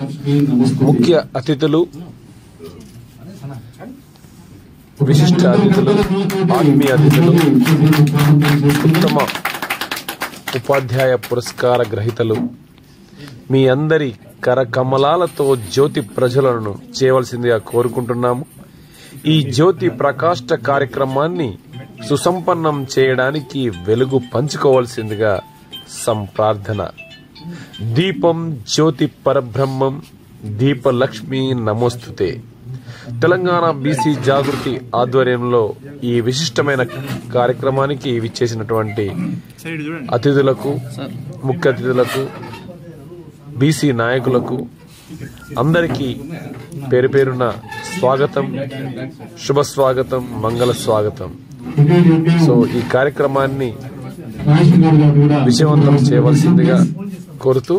ముఖ్య అతిథులు విశిష్ట అతిథులు ఆత్మీయ అతిథులు ఉత్తమ ఉపాధ్యాయ పురస్కార గ్రహీతలు మీ అందరి కరకమలాలతో జ్యోతి ప్రజలను చేయవలసిందిగా కోరుకుంటున్నాము ఈ జ్యోతి ప్రకాష్ట కార్యక్రమాన్ని సుసంపన్నం చేయడానికి వెలుగు పంచుకోవాల్సిందిగా సంప్రార్థన దీపం జ్యోతి పరబ్రహ్మం దీపలక్ష్మి నమోస్తుతే తెలంగాణ బీసీ జాగృతి ఆధ్వర్యంలో ఈ విశిష్టమైన కార్యక్రమానికి విచ్చేసినటువంటి అతిథులకు ముఖ్య అతిథులకు బీసీ నాయకులకు అందరికీ పేరు పేరున స్వాగతం శుభ స్వాగతం మంగళ స్వాగతం సో ఈ కార్యక్రమాన్ని విజయవంతం చేయవలసిందిగా కోరుతూ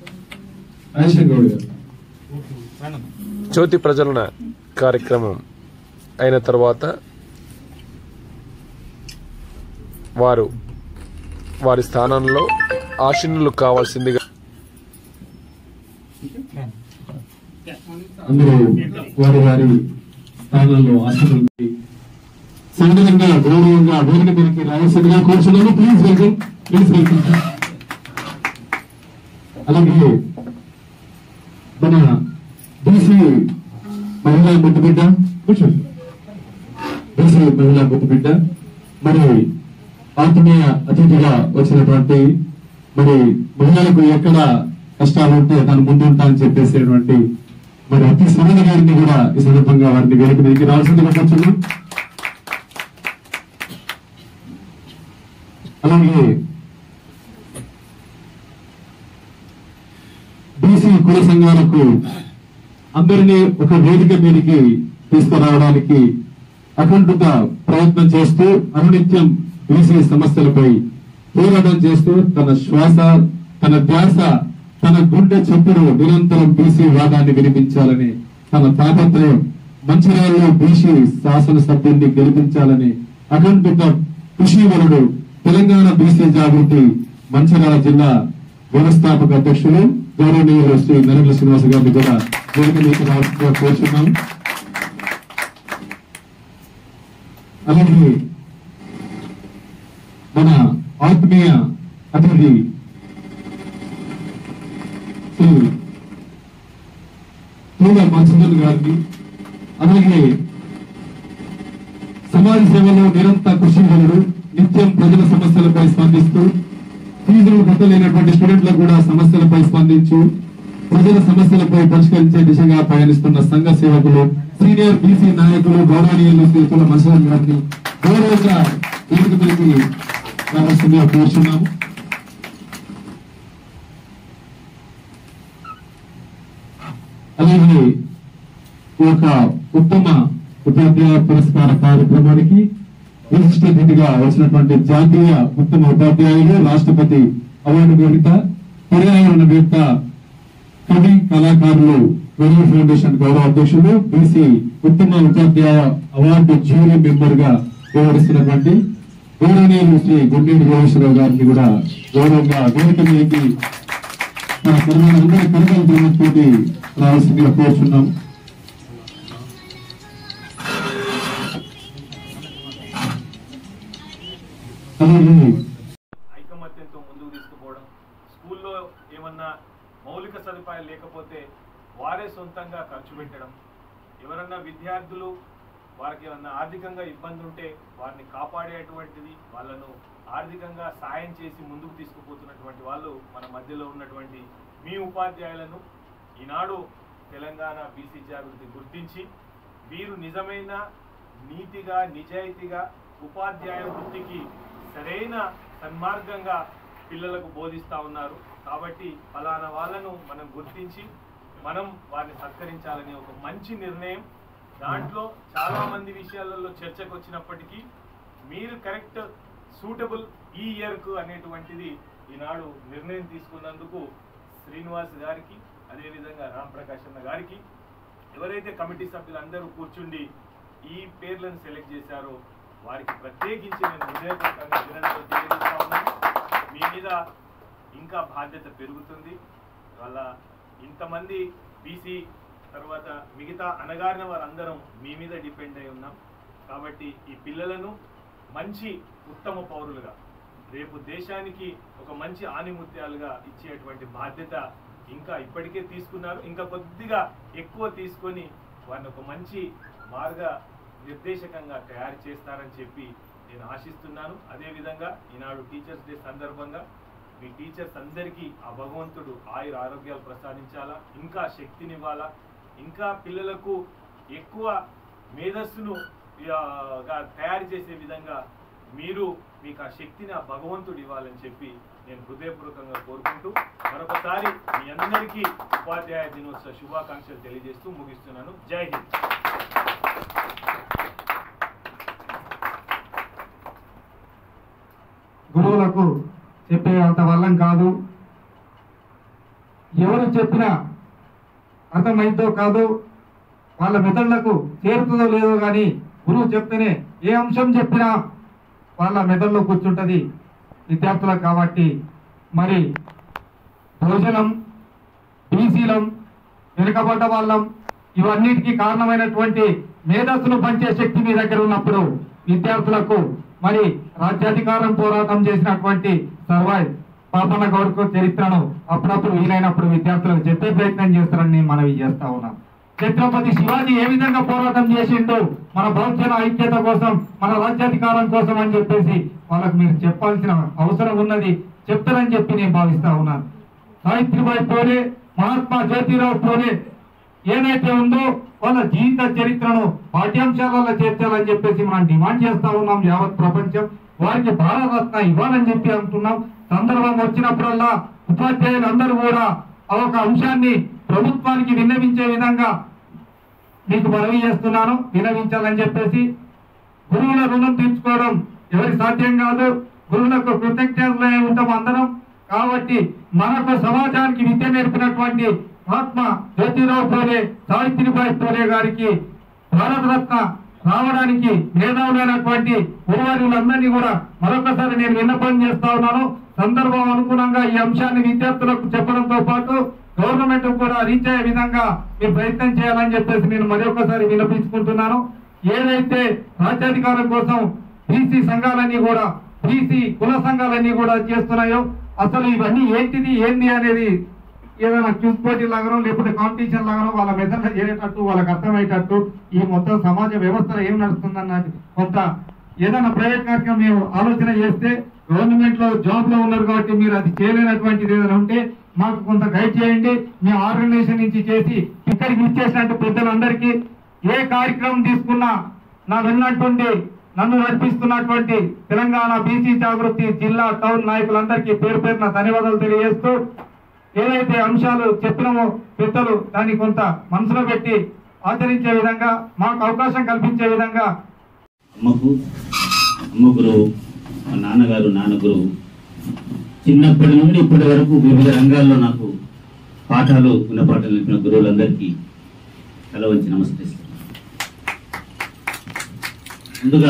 జ్యోతి ప్రజలన కార్యక్రమం అయిన తర్వాత వారు వారి స్థానంలో ఆశీనులు కావాల్సిందిగా అందరూ వారి వారి స్థానాల్లో ఆశీర్వదించి సంఘంగా గౌరవంగా వేదిక మీదకి రావాల్సిందిగా కోరుచున్నాను ప్లీజ్ వెల్కమ్ ప్లీజ్ వెల్కమ్ అలాగే మన బీసీ మహిళా ముద్దుబిడ్డ కూర్చోండి బీసీ మహిళా ముద్దుబిడ్డ మరి ఆత్మీయ అతిథిగా వచ్చినటువంటి మరి మహిళలకు ఎక్కడ కష్టాలు ఉంటే తను ముందుంటా అని చెప్పేసేటువంటి మరి అతి సుమని గారిని కూడా ఈ సందర్భంగా వారిని వేదిక మీదకి రావాల్సిందిగా కూర్చున్నాం అలాగే బీసీ కుల సంఘాలకు అందరినీ ఒక వేదిక మీదకి తీసుకురావడానికి అఖండిత ప్రయత్నం చేస్తూ అనునిత్యం బీసీ సమస్యలపై పోరాటం చేస్తూ తన శ్వాస తన ధ్యాస తన గుండె చప్పుడు నిరంతరం బీసీ వాదాన్ని వినిపించాలని తన తాపత్రయం మంచిర్యాలలో బీసీ శాసనసభ్యుల్ని గెలిపించాలని అఖండిత కృషివరుడు తెలంగాణ బీసీ జాగృతి మంచిర్యాల జిల్లా వ్యవస్థాపక అధ్యక్షులు గౌరవనీయులు శ్రీ నరేంద్ర శ్రీనివాస గారిని కూడా వేదిక మీకు రావాల్సిందిగా కోరుచున్నాం అలాగే మన ఆత్మీయ అతిథి శ్రీ పూల మధుసూదన్ గారిని అలాగే సమాజ సేవలో నిరంతర కృషివరుడు నిత్యం ప్రజల సమస్యలపై స్పందిస్తూ ఫీజులు కట్టలేనటువంటి స్టూడెంట్లకు కూడా సమస్యలపై స్పందించు ప్రజల సమస్యలపై పరిష్కరించే దిశగా పయనిస్తున్న సంఘ సేవకులు సీనియర్ బీసీ నాయకులు గౌరవనీయులు శ్రీ కుల మసూదన్ గారిని గౌరవంగా వేదిక మీదకి రావాల్సిందిగా కోరుచున్నాము అలాగే ఈ యొక్క ఉత్తమ ఉపాధ్యాయ పురస్కార కార్యక్రమానికి విశిష్ట అతిథిగా వచ్చినటువంటి జాతీయ ఉత్తమ ఉపాధ్యాయులు రాష్ట్రపతి అవార్డు గ్రహీత పర్యావరణవేత్త కవి కళాకారులు వెలుగు ఫౌండేషన్ గౌరవ అధ్యక్షులు బీసీ ఉత్తమ ఉపాధ్యాయ అవార్డు జ్యూరీ మెంబర్ గా వ్యవహరిస్తున్నటువంటి గౌరవనీయులు శ్రీ గుండేటి గోవేశ్వరరావు గారిని కూడా గౌరవంగా వేదిక మీదకి మన సర్వాలందరి కనుగోలు తోటి రావాల్సిందిగా కోరుచున్నాం అలాగే ఐకమత్యంతో ముందుకు తీసుకుపోవడం స్కూల్లో ఏమన్నా మౌలిక సదుపాయాలు లేకపోతే వారే సొంతంగా ఖర్చు పెట్టడం ఎవరన్నా విద్యార్థులు వారికి ఏమన్నా ఆర్థికంగా ఇబ్బంది ఉంటే వారిని కాపాడేటువంటిది వాళ్ళను ఆర్థికంగా సాయం చేసి ముందుకు తీసుకుపోతున్నటువంటి వాళ్ళు మన మధ్యలో ఉన్నటువంటి మీ ఉపాధ్యాయులను ఈనాడు తెలంగాణ బీసీ జాగృతి గుర్తించి వీరు నిజమైన నీతిగా నిజాయితీగా ఉపాధ్యాయ వృత్తికి సరైన సన్మార్గంగా పిల్లలకు బోధిస్తా ఉన్నారు కాబట్టి ఫలానా వాళ్ళను మనం గుర్తించి మనం వారిని సత్కరించాలని ఒక మంచి నిర్ణయం దాంట్లో చాలా మంది విషయాలలో చర్చకు వచ్చినప్పటికీ మీరు కరెక్ట్ సూటబుల్ ఈ ఇయర్కు అనేటువంటిది ఈనాడు నిర్ణయం తీసుకున్నందుకు శ్రీనివాస్ గారికి అదేవిధంగా రామ్ ప్రకాష్ అన్న గారికి ఎవరైతే కమిటీ సభ్యులందరూ కూర్చుండి ఈ పేర్లను సెలెక్ట్ చేశారో వారికి ప్రత్యేకించి నేను హృదయపూర్వకంగా అభినందనలు తెలియజేస్తా ఉన్నాను మీ మీద ఇంకా బాధ్యత పెరుగుతుంది వాళ్ళ ఇంతమంది బీసీ తర్వాత మిగతా అనగారిన వారందరం మీ మీద డిపెండ్ అయి ఉన్నాం కాబట్టి ఈ పిల్లలను మంచి ఉత్తమ పౌరులుగా రేపు దేశానికి ఒక మంచి ఆనిముత్యాలుగా ఇచ్చేటువంటి బాధ్యత ఇంకా ఇప్పటికే తీసుకున్నారు ఇంకా కొద్దిగా ఎక్కువ తీసుకొని వారిని ఒక మంచి మార్గ నిర్దేశకంగా తయారు చేస్తారని చెప్పి నేను ఆశిస్తున్నాను అదేవిధంగా ఈనాడు టీచర్స్ డే సందర్భంగా మీ టీచర్స్ అందరికీ ఆ భగవంతుడు ఆయుర ఆరోగ్యాలు ప్రసాదించాలా ఇంకా శక్తినివ్వాలా ఇంకా పిల్లలకు ఎక్కువ మేధస్సును ఆ, గా తయారు చేసే విధంగా మీరు మీకు ఆ శక్తిని ఆ భగవంతుడు ఇవ్వాలని చెప్పి నేను హృదయపూర్వకంగా కోరుకుంటూ మరొకసారి మీ అందరికీ ఉపాధ్యాయ దినోత్సవ శుభాకాంక్షలు తెలియజేస్తూ ముగిస్తున్నాను జై హింద్ గురువులకు చెప్పే అంత వల్లం కాదు ఎవరు చెప్పినా అర్థమైందో కాదో వాళ్ళ మెదళ్లకు చేరుతుందో లేదో కానీ గురువు చెప్తేనే ఏ అంశం చెప్పినా వాళ్ళ మెదడులో కూర్చుంటది విద్యార్థులకు కాబట్టి మరి భోజనం బీసీలం వెనుకబడ్డ వాళ్ళం ఇవన్నిటికీ కారణమైనటువంటి మేధస్సును పంచే శక్తి మీ దగ్గర ఉన్నప్పుడు విద్యార్థులకు మరి రాజ్యాధికారం పోరాటం చేసినటువంటి సర్వాయ్ పాపన్న గౌడ్కు చరిత్రను అప్పుడప్పుడు వీలైనప్పుడు విద్యార్థులకు చెప్పే ప్రయత్నం చేస్తారని నేను మనవి చేస్తా ఉన్నాను ఛత్రపతి శివాజీ ఏ విధంగా పోరాటం చేసిండు మన బహుజన ఐక్యత కోసం మన రాజ్యాధికారం కోసం అని చెప్పేసి వాళ్ళకు మీరు చెప్పాల్సిన అవసరం ఉన్నది చెప్తారని చెప్పి నేను భావిస్తా ఉన్నాను సావిత్రిబాయి పూలే మహాత్మా జ్యోతిరావు పూలే ఏదైతే ఉందో వాళ్ళ జీవిత చరిత్రను పాఠ్యాంశాలలో చేర్చాలని చెప్పేసి మనం డిమాండ్ చేస్తా ఉన్నాం యావత్ ప్రపంచం వారికి భారతరత్న ఇవ్వాలని చెప్పి అంటున్నాం సందర్భం వచ్చినప్పుడల్లా ఉపాధ్యాయులు అందరూ కూడా ఆ ఒక అంశాన్ని ప్రభుత్వానికి విన్నవించే విధంగా మీకు మనవి చేస్తున్నాను వినవించాలని చెప్పేసి గురువుల రుణం తీర్చుకోవడం ఎవరి సాధ్యం కాదు గురువులకు కృతజ్ఞతలై ఉంటాం అందరం కాబట్టి మనకు సమాజానికి విద్య నేర్పినటువంటి మహాత్మా జ్యోతిరావు పూలే సావిత్రిబాయి పూలే గారికి భారతరత్న రావడానికి మేధావులైనటువంటి గురువారులందరినీ కూడా మరొకసారి నేను విన్నపం చేస్తా ఉన్నాను సందర్భం అనుగుణంగా ఈ అంశాన్ని విద్యార్థులకు చెప్పడంతో పాటు గవర్నమెంట్ కూడా రీచ్ అయ్యే విధంగా మీరు ప్రయత్నం చేయాలని చెప్పేసి నేను మరొకసారి వినిపించుకుంటున్నాను ఏదైతే రాజ్యాధికారం కోసం బీసీ సంఘాలన్నీ కూడా బీసీ కుల సంఘాలన్నీ కూడా చేస్తున్నాయో అసలు ఇవన్నీ ఏంటిది ఏంది అనేది ఏదైనా క్యూస్ పోటీ లాగానో లేకపోతే కాంపిటీషన్ లాగానో వాళ్ళ మెదడులో చేరేటట్టు వాళ్ళకి అర్థమయ్యేటట్టు ఈ మొత్తం సమాజ వ్యవస్థలో ఏం నడుస్తుందన్నది కొంత ఏదైనా ప్రైవేట్ కార్యక్రమం మీరు ఆలోచన చేస్తే గవర్నమెంట్ లో జాబ్ లో ఉన్నారు కాబట్టి మీరు అది చేయలేనటువంటిది ఏదైనా ఉంటే మాకు కొంత గైడ్ చేయండి మీ ఆర్గనైజేషన్ నుంచి చేసి ఇక్కడికి ఇచ్చేసినట్టు పెద్దలందరికీ ఏ కార్యక్రమం తీసుకున్నా నా వెన్నట్టుండి నన్ను నడిపిస్తున్నటువంటి తెలంగాణ బీసీ జాగృతి జిల్లా టౌన్ నాయకులందరికీ పేరు పేరున ధన్యవాదాలు తెలియజేస్తూ ఏదైతే అంశాలు చెప్పినామో పెద్దలు దాన్ని కొంత మనసులో పెట్టి ఆచరించే విధంగా మాకు అవకాశం కల్పించే విధంగా అమ్మకు అమ్మ గురువు మా నాన్నగారు నాన్న గురువు చిన్నప్పటి నుండి ఇప్పటి వరకు వివిధ రంగాల్లో నాకు పాఠాలు గుణపాఠాలు నేర్పిన గురువులందరికీ తల వంచి నమస్కరిస్తున్నాను ముందుగా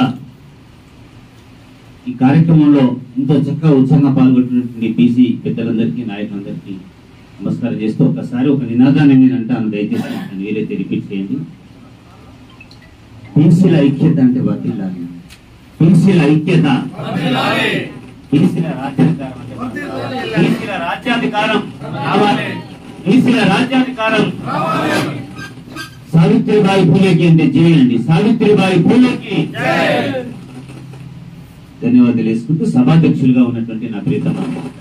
ఈ కార్యక్రమంలో ఎంతో చక్కగా ఉత్సాహంగా పాల్గొంటున్నటువంటి బీసీ పెద్దలందరికీ నాయకులందరికీ నమస్కారం చేస్తూ ఒకసారి ఒక నినాదాన్ని నేను అంటాను దయచేసి నన్ను వీలైతే రిపీట్ చేయండి బీసీల ఐక్యత అంటే వర్తిల్లాలి బీసీల ఐక్యత బీసీల రాజ్యాధికారం అంటే వర్తిల్లాలి. బీసీల రాజ్యాధికారం రావాలి బీసీల రాజ్యాధికారం సావిత్రిబాయి పూలేకి అంటే జై అండి సావిత్రిబాయి పూలేకి ధన్యవాదాలు తెలుసుకుంటూ సభాధ్యక్షులుగా ఉన్నటువంటి నా ప్రీతమ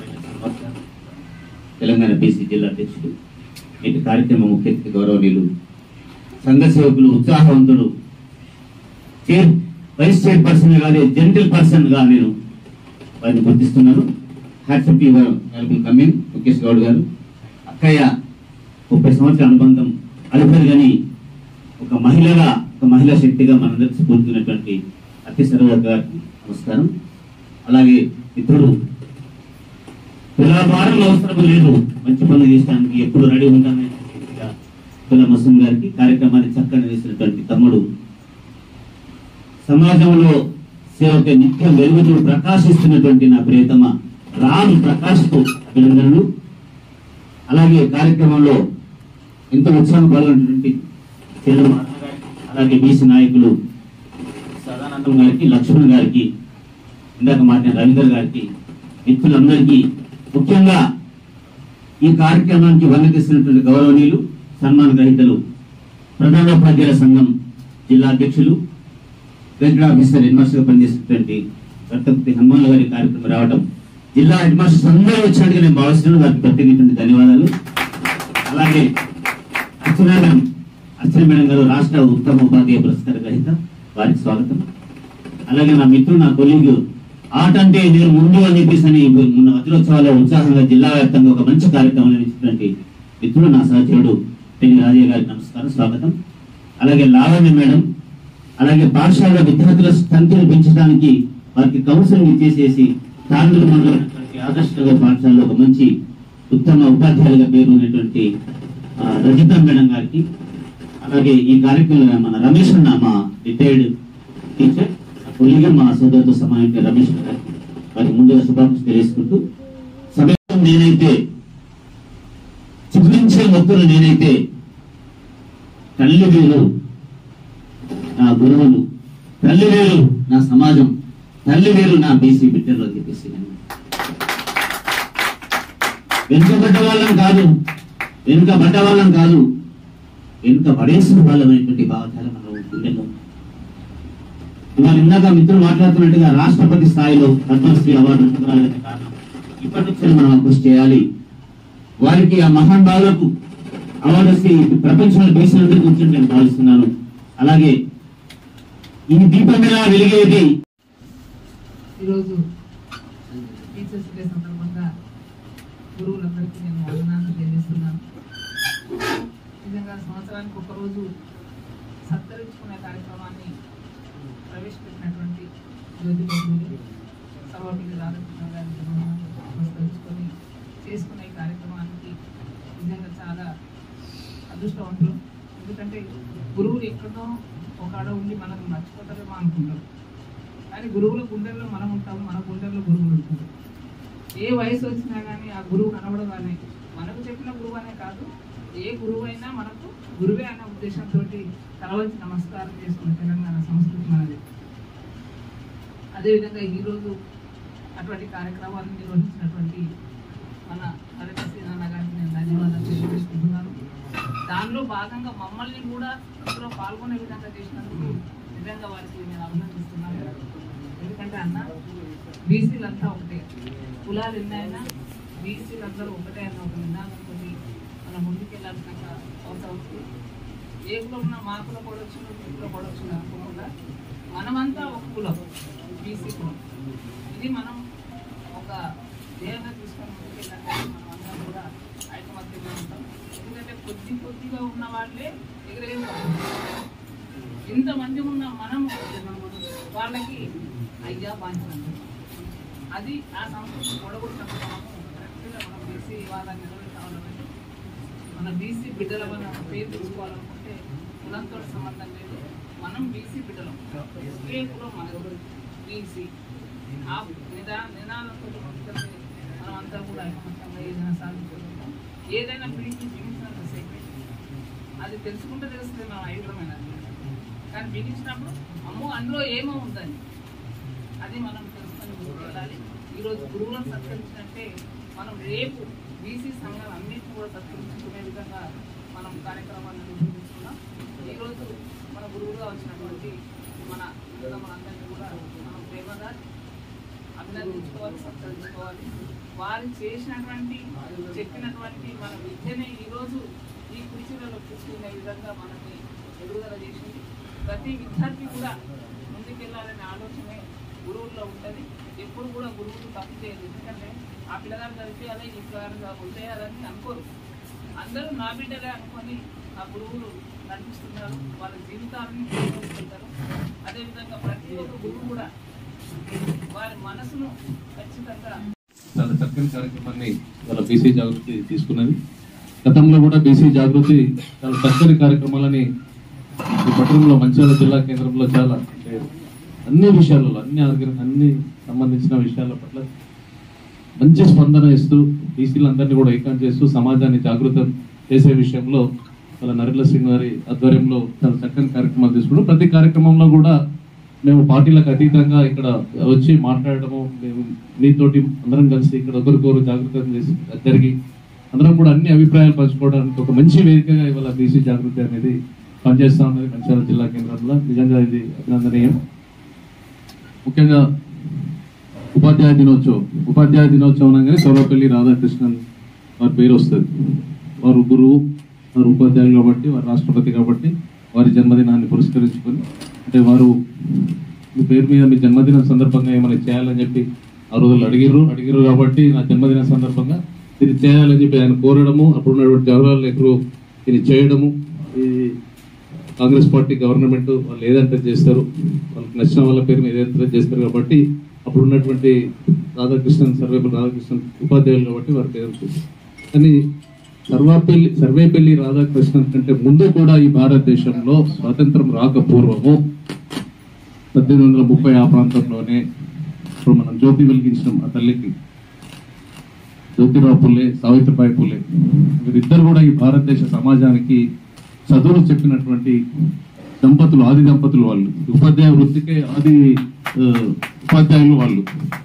తెలంగాణ బీసీ జిల్లా అధ్యక్షుడు నేటి కార్యక్రమ ముఖ్య అతిథి గౌరవనీయులు సంఘ సేవకులు ఉత్సాహవంతుడు చైర్ వైస్ చైర్పర్సన్ కాదే జనరల్ పర్సన్ గా నేను వారిని గుర్తిస్తున్నాను hats off welcome coming Mukesh Goud గారు అక్కయ్య ముప్పై సంవత్సరాల అనుబంధం అలిపేరు కానీ ఒక మహిళగా ఒక మహిళా శక్తిగా మనందరికి స్ఫూర్తినటువంటి అతి సర్వ గారికి నమస్కారం అలాగే మిత్రుడు తులాభారం అవసరం లేదు మంచి పనులు చేయడానికి ఎప్పుడు రెడీ ఉంటానని చెప్పిగా తుల మసూమ్ గారికి కార్యక్రమాన్ని చక్కగా చేసినటువంటి తమ్ముడు సమాజంలో సేవకి నిత్యం వెలుగుతూ ప్రకాశిస్తున్నటువంటి నా ప్రియతమ రామ్ ప్రకాష్ కు అభినందనలు అలాగే కార్యక్రమంలో ఎంతో ఉత్సాహం పాల్గొన్నటువంటి చంద్ర మహాత్మ గారికి అలాగే బీసీ నాయకులు సదానందం గారికి లక్ష్మణ్ గారికి ఇందాక మాట్లాడిన రవీందర్ గారికి మిత్రులందరికీ ముఖ్యంగా ఈ కార్యక్రమానికి వన్నతిస్తున్నటువంటి గౌరవనీయులు సన్మాన గ్రహీతలు ప్రధానోపాధ్యాయుల సంఘం జిల్లా అధ్యక్షులు గెజిటెడ్ ఆఫీసర్ హెడ్ మాస్టర్ గా పనిచేస్తున్నటువంటి రక్తపతి హనుమాన్ గారి కార్యక్రమం రావడం జిల్లా హెడ్ మాస్టర్స్ అందరూ వచ్చినట్టుగా నేను భావిస్తున్నాను వారికి ప్రత్యేకించిన ధన్యవాదాలు అలాగే అర్చన మేడం అర్చన మేడం గారు రాష్ట్ర ఉత్తమ ఉపాధ్యాయ పురస్కార గ్రహీత వారికి స్వాగతం అలాగే నా మిత్రుడు నా కొలీగ్ ఆట అంటే నేను ముందు అని చెప్పేసి అని మొన్న వజ్రోత్సవాల్లో ఉత్సాహంగా జిల్లా వ్యాప్తంగా ఒక మంచి కార్యక్రమం నిర్వహించినటువంటి మిత్రుడు నా సహచరుడు పెళ్లి రాజయ్య గారికి నమస్కారం స్వాగతం అలాగే లావణ్య మేడం అలాగే పాఠశాల విద్యార్థుల సంఖ్యను పెంచడానికి వారికి కౌన్సిలింగ్ ఇచ్చేసేసి తాండ్రుల మండలం ఆదర్శంగా పాఠశాలలో ఒక మంచి ఉత్తమ ఉపాధ్యాయులుగా పేరు ఉన్నటువంటి ఆ, రజిత మేడం గారికి అలాగే ఈ కార్యక్రమంలో మన రమేష్ అన్న మా రిటైర్డ్ టీచర్ కొలిగా మా సోదరుతో సమానమైన రమేష్ గారికి వారికి ముందుగా శుభాకాంక్షలు తెలియజేసుకుంటూ సమయం నేనైతే చూపించే మొత్తులు నేనైతే తల్లి వేరు నా గురువులు తల్లి వేరు నా సమాజం తల్లి వేరు నా బీసీ బిడ్డలు అని చెప్పేసి నేను వెనుకబడ్డ వాళ్ళం కాదు వెనుకబడ్డ వాళ్ళం కాదు వెనుక పడేసిన వాళ్ళమైనటువంటి భావజాలం మన గుండెల్లో ఉంది. ఇవాళ ఇందాక మిత్రులు మాట్లాడుతున్నట్టుగా రాష్ట్రపతి స్థాయిలో పద్మశ్రీ అవార్డు అందుకురావాలనే కారణం ఇప్పటి నుంచి మనం కృషి చేయాలి వారికి ఆ మహానుభావులకు అవార్డు వస్తే ఈ ప్రపంచంలో దేశాలందరూ కూర్చొని నేను భావిస్తున్నాను అలాగే ఈ దీపం ఎలా వెలిగేది ఈరోజు టీచర్స్ డే సందర్భంగా గురువులందరికీ నేను వందనాలు తెలియజేస్తున్నాను నిజంగా సంవత్సరానికి ఒకరోజు సత్కరించుకునే కార్యక్రమాన్ని ప్రవేశపెట్టినటువంటి జ్యోతిబా గురువు సర్వపల్లి రాధాకృష్ణ గారి జన్మదినాన్ని పురస్కరించుకొని చేసుకునే ఈ కార్యక్రమానికి నిజంగా చాలా అదృష్టవంతులు ఎందుకంటే గురువులు ఎక్కడో ఒక ఆడ ఉండి మనం మర్చిపోతారేమో అనుకుంటారు కానీ గురువుల గుండెల్లో మనం ఉంటాము మన గుండెల్లో గురువులు ఉంటారు ఏ వయసు వచ్చినా కానీ ఆ గురువు కనబడగానే మనకు చెప్పిన గురువు అనే కాదు ఏ గురువు అయినా మనకు గురువే అనే ఉద్దేశంతో తలవంచి నమస్కారం చేసుకున్న తెలంగాణ సంస్కృతి మనది అదేవిధంగా ఈరోజు అటువంటి కార్యక్రమాలను నిర్వహించినటువంటి మన హరికృష్ణ నాన్న గారికి నేను ధన్యవాదాలు తెలియజేసుకుంటున్నాను దానిలో భాగంగా మమ్మల్ని కూడా ఇందులో పాల్గొనే విధంగా చేసినందుకు నిజంగా వారికి నేను అభినందిస్తున్నాను ఎందుకంటే అన్న బీసీలంతా ఒకటే కులాలు ఎన్నైనా బీసీలందరూ ఒకటే అన్న ఒక నినాదంతో మనం ముందుకెళ్ళాల్సిన అవసరం ఉంది ఏ కులం ఉన్నా మా కులం కూడా వచ్చిన మీ కులం కూడా వచ్చిన అనుకోకుండా మనమంతా ఒక కులం బీసీ కులం ఇది మనం ఒక ధ్యేయంగా తీసుకొని ముందుకెళ్ళాలంటే మనం అందరం కూడా ఐకమత్యంగా ఉంటాం ఎందుకంటే కొద్ది కొద్దిగా ఉన్న వాళ్ళే ఎగరేస్తారు ఇంతమంది ఉన్న మనము వాళ్ళకి అయ్యా బాధ్యత అది ఆ సంస్కృతి గొడగొట్టినప్పుడు మనము కరెక్ట్గా మనం బీసీ వాళ్ళని నిలబెట్టాలంటే మన బీసీ బిడ్డల మన పేరు తీసుకోవాలనుకుంటే కులంతో సంబంధం లేదు మనం బీసీ బిడ్డలం ఏ కులం మనది బీసీ ఆ నిదా నిదానంతో ముందుకెళ్తే మనం అంతా కూడా ఐకమత్యంగా ఏదైనా సాధించగలుగుతాం ఏదైనా పిడికి జీవించినంత సేపు అది తెలుసుకుంటే తెలుస్తుంది మనం ఐక్యమైనది కానీ బిగించినప్పుడు అమ్మో అందులో ఏమో ఉందని అది మనం తెలుసుకొని ముందుకు వెళ్ళాలి ఈరోజు గురువులను సత్కరించినట్టే మనం రేపు బీసీ సంఘాలు అన్నింటినీ కూడా సత్కరించుకునే విధంగా మనం కార్యక్రమాన్ని నిర్వహిస్తున్నాం ఈరోజు మన గురువుగా వచ్చినటువంటి మన మనందరినీ కూడా మనం ప్రేమగా అభినందించుకోవాలి సత్కరించుకోవాలి వారు చేసినటువంటి చెప్పినటువంటి మన విద్యనే ఈరోజు ఈ కుర్చీలలో కూర్చునే విధంగా మనకి ఎదుగుదల చేసింది ప్రతి విద్యార్థి కూడా ముందుకెళ్ళాలనే ఆలోచనే గురువుల్లో ఉంటుంది ఎప్పుడు కూడా గురువులు తప్పు చేయదు ఎందుకంటే ఆ పిల్లగారు చదివేయాలి ఈ పిల్లగారు వదిలేయాలని అనుకోరు అందరూ నా బిడ్డలే అనుకొని ఆ గురువులు నడిపిస్తున్నారు వాళ్ళ జీవితాలను తీసుకెళ్తారు అదేవిధంగా ప్రతి ఒక్క గురువు కూడా వారి మనసును ఖచ్చితంగా చాలా చక్కని కార్యక్రమాన్ని వాళ్ళ బీసీ జాగృతి తీసుకున్నది గతంలో కూడా బీసీ జాగృతి చాలా చక్కని కార్యక్రమాలని ఈ పట్టణంలో మంచిర్యాల జిల్లా కేంద్రంలో చాలా అంటే అన్ని విషయాలలో అన్ని ఆర్గన అన్ని సంబంధించిన విషయాల పట్ల మంచి స్పందన ఇస్తూ బీసీలందరినీ కూడా ఏకం చేస్తూ సమాజాన్ని జాగృతం చేసే విషయంలో వాళ్ళ నరేంద్ర సింగ్ గారి ఆధ్వర్యంలో చాలా చక్కని కార్యక్రమాలు తీసుకున్నాం ప్రతి కార్యక్రమంలో కూడా మేము పార్టీలకు అతీతంగా ఇక్కడ వచ్చి మాట్లాడటము మేము మీతోటి అందరం కలిసి ఇక్కడ ఒకరికొకరు జాగృతం చేసి జరిగి అందరం కూడా అన్ని అభిప్రాయాలు పంచుకోవడానికి ఒక మంచి వేదికగా ఇవాళ బీసీ జాగృతి అనేది పనిచేస్తా ఉన్నది మంచిర్యాల జిల్లా కేంద్రంలో నిజంగా ఇది అభినందనీయం ముఖ్యంగా ఉపాధ్యాయ దినోత్సవం ఉపాధ్యాయ దినోత్సవం అనగానే సర్వపల్లి రాధాకృష్ణన్ వారి పేరు వస్తుంది వారు గురువు వారు ఉపాధ్యాయులు కాబట్టి వారు రాష్ట్రపతి కాబట్టి వారి జన్మదినాన్ని పురస్కరించుకొని అంటే వారు మీ పేరు మీద మీ జన్మదినం సందర్భంగా ఏమైనా చేయాలని చెప్పి ఆ రోజులు అడిగిర్రు అడిగిర్రు కాబట్టి నా జన్మదిన సందర్భంగా ఇది చేయాలని చెప్పి ఆయన కోరడము అప్పుడు ఉన్నటువంటి జవహర్లాల్ నెహ్రూ ఇది చేయడము ఇది కాంగ్రెస్ పార్టీ గవర్నమెంట్ వాళ్ళు ఏదంటే చేస్తారు వాళ్ళకి నచ్చిన వాళ్ళ పేరు మీద ఏదంటే చేస్తారు కాబట్టి అప్పుడు ఉన్నటువంటి రాధాకృష్ణన్ సర్వేపల్లి రాధాకృష్ణన్ ఉపాధ్యాయులు కాబట్టి వారి పేరు వచ్చింది. కానీ సర్వాపల్లి సర్వేపల్లి రాధాకృష్ణన్ కంటే ముందు కూడా ఈ భారతదేశంలో స్వాతంత్రం రాకపూర్వము పద్దెనిమిది వందల ముప్పై ఆ ప్రాంతంలోనే ఇప్పుడు మనం జ్యోతి వెలిగించినాం ఆ తల్లికి జ్యోతిరావు పుల్లే సావిత్రిబాయి పుల్లే వీరిద్దరు కూడా ఈ భారతదేశ సమాజానికి చదువులు చెప్పినటువంటి దంపతులు ఆది దంపతులు వాళ్ళు ఉపాధ్యాయ వృత్తికే ఆది ఆ, ఉపాధ్యాయులు వాళ్ళు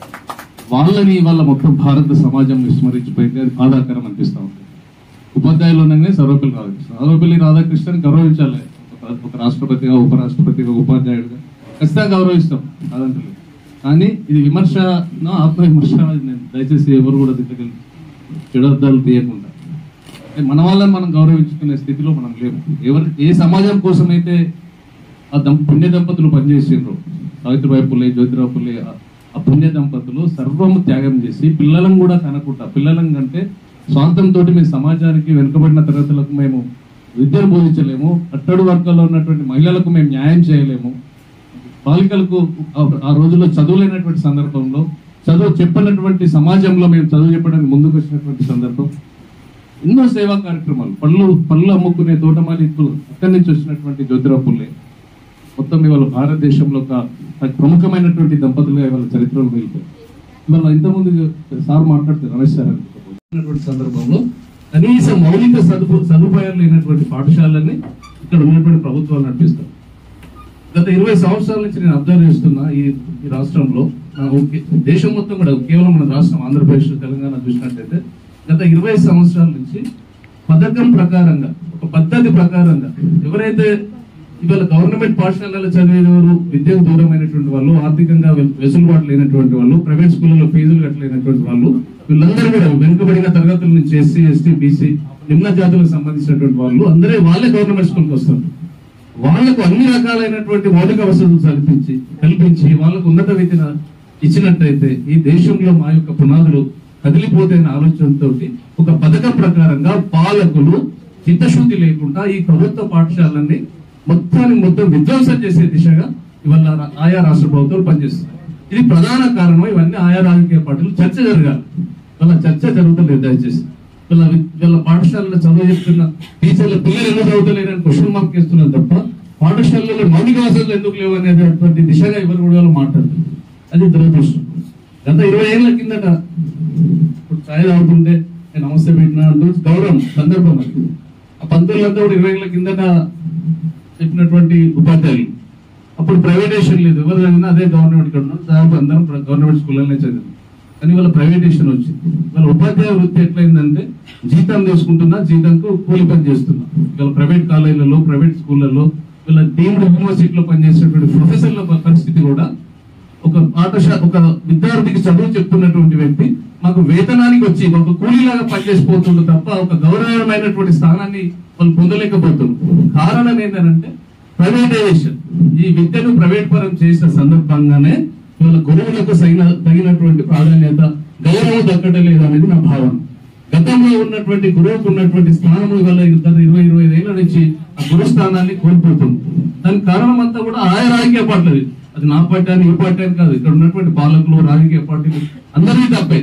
వాళ్ళని వాళ్ళ మొత్తం భారత సమాజం విస్మరించిపోయింది అది బాధాకరం అనిపిస్తా ఉంది ఉపాధ్యాయులు ఉండగానే సర్వపల్లి రాధాకృష్ణ సర్వపల్లి రాధాకృష్ణన్ గౌరవించాలి ఒక- ఒక రాష్ట్రపతిగా ఉపరాష్ట్రపతిగా ఉపాధ్యాయుడిగా ఖచ్చితంగా గౌరవిస్తాం కాదంటలేదు కానీ ఇది విమర్శ ఆత్మ విమర్శ అది నేను దయచేసి ఎవరు కూడా తిట్టగలి చెడర్థాలు తీయకుండా అంటే మన వాళ్ళని మనం గౌరవించుకునే స్థితిలో మనం లేము ఎవరు ఏ సమాజం కోసం అయితే ఆ దం పుణ్య దంపతులు పనిచేసిండ్రు సావిత్రిబాయి పుల్లే జ్యోతిరావు పుల్లే ఆ- ఆ పుణ్య దంపతులు సర్వము త్యాగం చేసి పిల్లలను కూడా కనకుండా పిల్లలం కంటే స్వార్థంతో మేము సమాజానికి వెనుకబడిన తరగతులకు మేము విద్యను బోధించలేము కట్టడు వర్గాల్లో ఉన్నటువంటి మహిళలకు మేము న్యాయం చేయలేము బాలికలకు ఆ- ఆ రోజుల్లో చదువులేనటువంటి సందర్భంలో చదువు చెప్పినటువంటి సమాజంలో మేము చదువు చెప్పడానికి ముందుకు వచ్చినటువంటి సందర్భం ఎన్నో సేవా కార్యక్రమాలు పళ్ళు పళ్ళు అమ్ముకునే తోటమాలికులు అక్కడి నుంచి వచ్చినటువంటి జ్యోతిరావు పుల్లే మొత్తం ఇవాళ భారతదేశంలో ఒక ప్రముఖమైనటువంటి దంపతులుగా ఇవాళ చరిత్రలో వెళ్తారు ఇవాళ ఇంతకుముందు సార్ మాట్లాడితే రమేష్ సార్ అనుకుంటున్నటువంటి సందర్భంలో కనీస మౌలిక సదుపు సదుపాయాలు లేనటువంటి పాఠశాలని ఇక్కడ ఉన్నటువంటి ప్రభుత్వాలు నడిపిస్తారు గత ఇరవై సంవత్సరాల నుంచి నేను అబ్జర్వ్ చేస్తున్నా ఈ ఈ రాష్ట్రంలో ఆ, ఓకే, దేశం మొత్తం కూడా కేవలం మన రాష్ట్రం ఆంధ్రప్రదేశ్ తెలంగాణ చూసినట్టయితే గత ఇరవై సంవత్సరాల నుంచి పథకం ప్రకారంగా ఒక పద్ధతి ప్రకారంగా ఎవరైతే ఇవాళ గవర్నమెంట్ పాఠశాలలో చదివేవారు విద్యకు దూరమైనటువంటి వాళ్ళు ఆర్థికంగా వె- వెసులుబాటు లేనటువంటి వాళ్ళు ప్రైవేట్ స్కూళ్ళలో ఫీజులు కట్టలేనటువంటి వాళ్ళు వీళ్ళందరూ కూడా వెనుకబడిన తరగతుల నుంచి ఎస్సీ ఎస్టీ బీసీ నిమ్న జాతులకు సంబంధించినటువంటి వాళ్ళు అందరే వాళ్ళే గవర్నమెంట్ స్కూల్కి వస్తారు వాళ్లకు అన్ని రకాలైనటువంటి మౌలిక వసతులు కల్పించి కల్పించి వాళ్ళకు ఉన్నత విద్యను ఇచ్చినట్టయితే ఈ దేశంలో మా యొక్క పునాదులు కదిలిపోతాయన్న ఆలోచనతో ఒక పథకం ప్రకారంగా పాలకులు చిత్తశుద్ధి లేకుండా ఈ ప్రభుత్వ పాఠశాలన్నీ మొత్తాన్ని మొత్తం విధ్వంసం చేసే దిశగా ఇవాళ రా- ఆయా రాష్ట్ర ప్రభుత్వాలు పనిచేస్తున్నాయి ఇది ప్రధాన కారణం ఇవన్నీ ఆయా రాజకీయ పార్టీలు చర్చ జరగాలి వాళ్ళ చర్చ జరుగుతలేదు దయచేసి వీళ్ళ వి- వీళ్ళ పాఠశాలలో చదువు చెప్తున్న టీచర్ల పిల్లలు ఎందుకు చదువుతలేరని క్వశ్చన్ మార్క్ చేస్తున్నారు తప్ప పాఠశాలలో మౌలిక వసతులు ఎందుకు లేవు అనేటువంటి దిశగా ఎవరు కూడా వాళ్ళు మాట్లాడుతున్నారు అది దురదృష్టం గత ఇరవై ఏళ్ళ కిందట ఇప్పుడు ఛాయ్ తాగుతుంటే నేను నమస్తే పెట్టినా అంటూ గౌరవం సందర్భం అది ఆ పంతులంతా కూడా ఇరవై ఏళ్ళ కిందట చెప్పినటువంటి ఉపాధ్యాయులు అప్పుడు ప్రైవేటేషన్ లేదు ఎవరు చదివినా అదే గవర్నమెంట్ ఇక్కడ ఉన్నారు దాదాపు అందరం ప్ర- గవర్నమెంట్ స్కూళ్ళనే చదివాం కానీ వాళ్ళ ప్రైవేటేషన్ వచ్చింది వాళ్ళ ఉపాధ్యాయ వృత్తి ఎట్లయిందంటే జీతం తీసుకుంటున్నా జీతంకు కూలి పని చేస్తున్నా వీళ్ళ ప్రైవేట్ కాలేజీలలో ప్రైవేట్ స్కూళ్ళలో వీళ్ళ డీమ్డ్ యూనివర్సిటీలో పనిచేసేటువంటి ప్రొఫెసర్ల ప- పరిస్థితి కూడా ఒక పాఠశాల ఒక విద్యార్థికి చదువు చెప్తున్నటువంటి వ్యక్తి మాకు వేతనానికి వచ్చి ఒక కూలీలాగా పనిచేసిపోతుండ్రు తప్ప ఒక గౌరవమైనటువంటి స్థానాన్ని వాళ్ళు పొందలేకపోతున్నారు కారణం ఏంటంటే ప్రైవేటైజేషన్ ఈ విద్యను ప్రైవేట్ పరం చేసిన సందర్భంగానే ఇవాళ గురువులకు సైన తగినటువంటి ప్రాధాన్యత గౌరవం దక్కడం లేదు అనేది నా భావన గతంలో ఉన్నటువంటి గురువుకు ఉన్నటువంటి స్థానము ఇవాళ గత ఇరవై ఇరవై ఐదు ఏళ్ల నుంచి ఆ గురు స్థానాన్ని కోల్పోతుంది దానికి కారణం అంతా కూడా ఆయా రాజకీయ పార్టీలు అది నా పార్టీ అని ఈ పార్టీ అని కాదు ఇక్కడ ఉన్నటువంటి పాలకులు రాజకీయ పార్టీలు అందరినీ తప్పే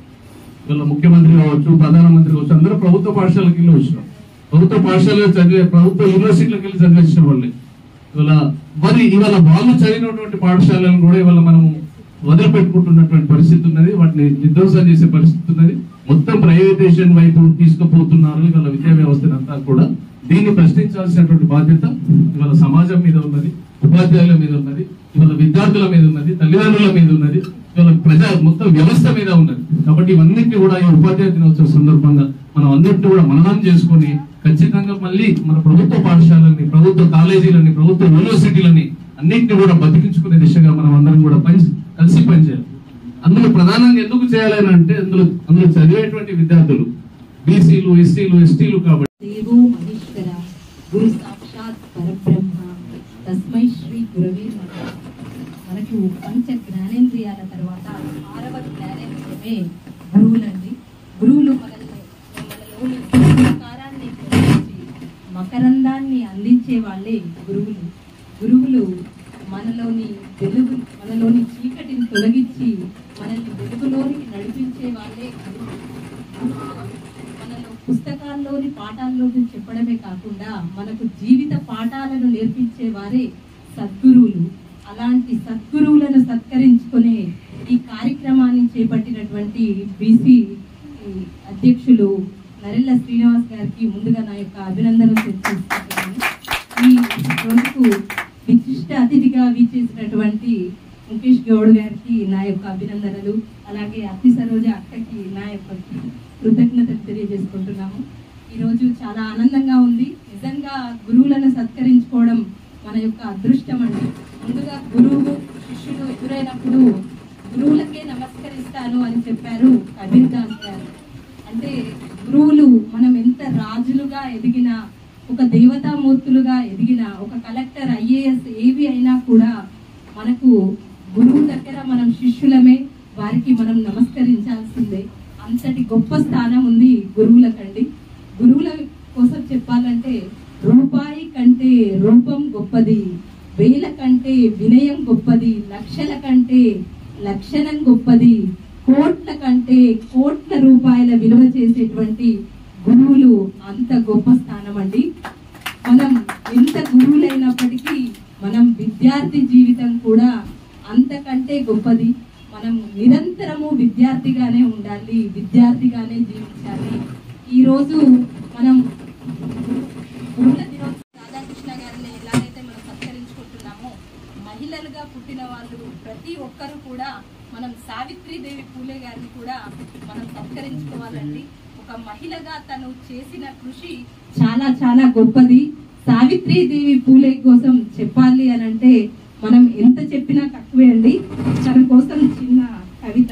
వీళ్ళ ముఖ్యమంత్రి కావచ్చు ప్రధానమంత్రి కావచ్చు అందరూ ప్రభుత్వ పాఠశాలకి వెళ్ళి వచ్చినారు ప్రభుత్వ పాఠశాలలో చదివే ప్రభుత్వ యూనివర్సిటీలకు వెళ్ళి చదివించిన వాళ్ళే ఇవాళ మరి ఇవాళ వాళ్ళు చదివినటువంటి పాఠశాలను కూడా ఇవాళ మనము వదిలిపెట్టుకుంటున్నటువంటి పరిస్థితి ఉన్నది వాటిని విధ్వంసం చేసే పరిస్థితి ఉన్నది మొత్తం ప్రైవేటేషన్ వైపు తీసుకుపోతున్నారు ఇవాళ విద్యా వ్యవస్థను అంతా కూడా దీన్ని ప్రశ్నించాల్సినటువంటి బాధ్యత ఇవాళ సమాజం మీద ఉన్నది ఉపాధ్యాయుల మీద ఉన్నది ఇవాళ విద్యార్థుల మీద ఉన్నది తల్లిదండ్రుల మీద ఉన్నది ఇవాళ ప్రజా మొత్తం వ్యవస్థ మీద ఉన్నది కాబట్టి ఇవన్నింటినీ కూడా ఈ ఉపాధ్యాయ దినోత్సవ సందర్భంగా మనం అన్నింటినీ కూడా మననం చేసుకొని ఖచ్చితంగా మళ్ళీ మన ప్రభుత్వ పాఠశాలని ప్రభుత్వ కాలేజీలని ప్రభుత్వ యూనివర్సిటీలని అన్నింటినీ కూడా బతికించుకునే దిశగా మనం అందరం కూడా పని కలిసి పనిచేయాలి అందులో ప్రధానంగా ఎందుకు చేయాలని అంటే అందులో అందులో చదివేటువంటి విద్యార్థులు బీసీలు ఎస్సీలు ఎస్టీలు కాబట్టి దేవో మహేశ్వర గురు సాక్షాత్ పరబ్రహ్మ తస్మై శ్రీ గురవే నమః మనకు పంచ జ్ఞానేంద్రియాల తర్వాత ఆరవ జ్ఞానేంద్రియమే గురువులండి గురువులు మనల్ని మనలోని సంస్కారాన్ని గ్రహించి మకరందాన్ని అందించే వాళ్ళే గురువులు గురువులు మనలోని వెలుగు మనలోని చీకటిని తొలగించి మనల్ని వెలుగులోనికి నడిపించే వాళ్ళే గురువులు మనలో పుస్తకాల్లోని పాఠాల్లోని చెప్పడమే కాకుండా మనకు జీవిత పాఠాలను నేర్పించే వారే సద్గురువులు అలాంటి సద్గురువులను సత్కరించుకునే ఈ కార్యక్రమాన్ని చేపట్టినటువంటి బీసీ అధ్యక్షులు నరెల్ల శ్రీనివాస్ గారికి ముందుగా నా యొక్క అభినందనలు తెలియజేస్తున్నాను ఈ రోజుకు విశిష్ట అతిథిగా వీచేసినటువంటి ముఖేష్ గౌడ్ గారికి నా యొక్క అభినందనలు అలాగే అతి సరోజ అక్కకి నా యొక్క కృతజ్ఞతలు తెలియజేసుకుంటున్నాము ఈరోజు చాలా ఆనందంగా ఉంది నిజంగా గురువులను సత్కరించుకోవడం మన యొక్క అదృష్టం అండి ముందుగా గురువు శిష్యుడు ఎదురైనప్పుడు గురువులకే నమస్కరిస్తాను అని చెప్పారు కబీర్ దాస్ గారు అంటే గురువులు మనం ఎంత రాజులుగా ఎదిగిన ఒక దేవతామూర్తులుగా ఎదిగిన ఒక కలెక్టర్ ఐఏఎస్ ఏవి అయినా కూడా మనకు గురువు దగ్గర మనం శిష్యులమే వారికి మనం నమస్కరించాల్సిందే అంతటి గొప్ప స్థానం ఉంది గురువులకండి గురువుల కోసం చెప్పాలంటే రూపాయి కంటే రూపం గొప్పది వేల కంటే వినయం గొప్పది లక్షల కంటే లక్షణం గొప్పది కోట్ల కంటే కోట్ల రూపాయల విలువ చేసేటువంటి గురువులు అంత గొప్ప స్థానం అండి మనం ఎంత గురువులైనప్పటికీ మనం విద్యార్థి జీవితం కూడా అంతకంటే గొప్పది మనం నిరంతరము విద్యార్థిగానే ఉండాలి విద్యార్థిగానే జీవించాలి ఈ రోజు మనం గురువుల దినోత్సవం రాధాకృష్ణ గారిని ఎలాగైతే మనం సత్కరించుకుంటున్నామో మహిళలుగా పుట్టిన వాళ్ళు ప్రతి ఒక్కరు కూడా మనం సావిత్రీదేవి పూలే గారిని కూడా మనం సత్కరించుకోవాలండి ఒక మహిళగా తను చేసిన కృషి చాలా చాలా గొప్పది సావిత్రీదేవి పూలే కోసం చెప్పాలి అని అంటే మనం ఎంత చెప్పినా తక్కువే అండి తన కోసం చిన్న కవిత